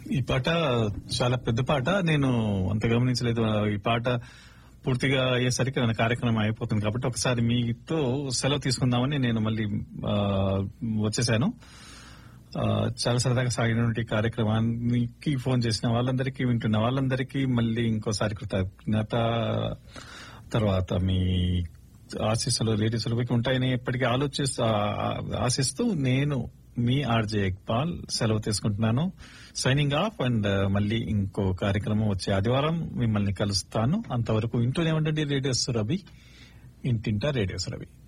ఈ పాట చాలా పెద్ద పాట నేను అంత గమనించలేదు ఈ పాట పూర్తిగా అయ్యేసరికి నా కార్యక్రమం అయిపోతుంది కాబట్టి ఒకసారి మీతో సెలవు తీసుకుందామని నేను మళ్ళీ ఆ, వచ్చేసాను ఆ, చాలా సరదాగా సాగినటువంటి కార్యక్రమానికి ఫోన్ చేసిన వాళ్ళందరికీ వింటున్న వాళ్ళందరికీ మళ్ళీ ఇంకోసారి కృతజ్ఞత తర్వాత మీ ఆశీస్సులు లేడీసులు మీకు ఉంటాయని ఎప్పటికీ ఆలోచిస్తూ ఆశిస్తూ నేను మీ ఆర్జే ఇక్బాల్ సెలవు తీసుకుంటున్నాను సైనింగ్ ఆఫ్ అండ్ మళ్ళీ ఇంకో కార్యక్రమం వచ్చే ఆదివారం మిమ్మల్ని కలుస్తాను అంతవరకు ఇంటూనే ఉండండి రేడియో సురభి ఇంటింటా రేడియో సురభి